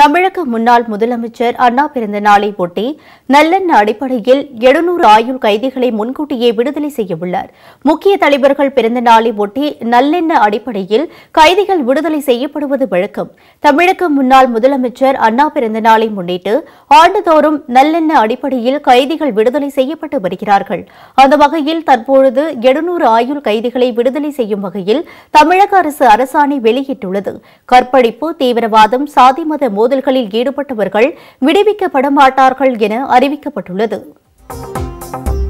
தமிழக முன்னாள் முதலமைச்சர் அண்ணா பிறந்த நாளை ஒட்டி நல்லெண்ண அடிப்படையில் எழுநூறு ஆயுள் கைதிகளை முன்கூட்டியே விடுதலை செய்ய உள்ளார் முக்கிய தலைவர்கள் பிறந்த நாளை ஒட்டி நல்லெண்ண அடிப்படையில் கைதிகள் விடுதலை செய்யப்படுவது வழக்கம் தமிழக முன்னாள் முதலமைச்சர் அண்ணா பிறந்த நாளை முன்னிட்டு ஆண்டுதோறும் நல்லெண்ண அடிப்படையில் கைதிகள் விடுதலை செய்யப்பட்டு வருகிறார்கள் அந்த வகையில் தற்பொழுது எழுநூறு ஆயுள் கைதிகளை விடுதலை செய்யும் வகையில் தமிழக அரசு அரசாணை வெளியிட்டுள்ளது கற்பழிப்பு தீவிரவாதம் சாதி மத மோதல்களில் ஈடுபட்டவர்கள் விடுவிக்கப்பட மாட்டார்கள் என அறிவிக்கப்பட்டுள்ளது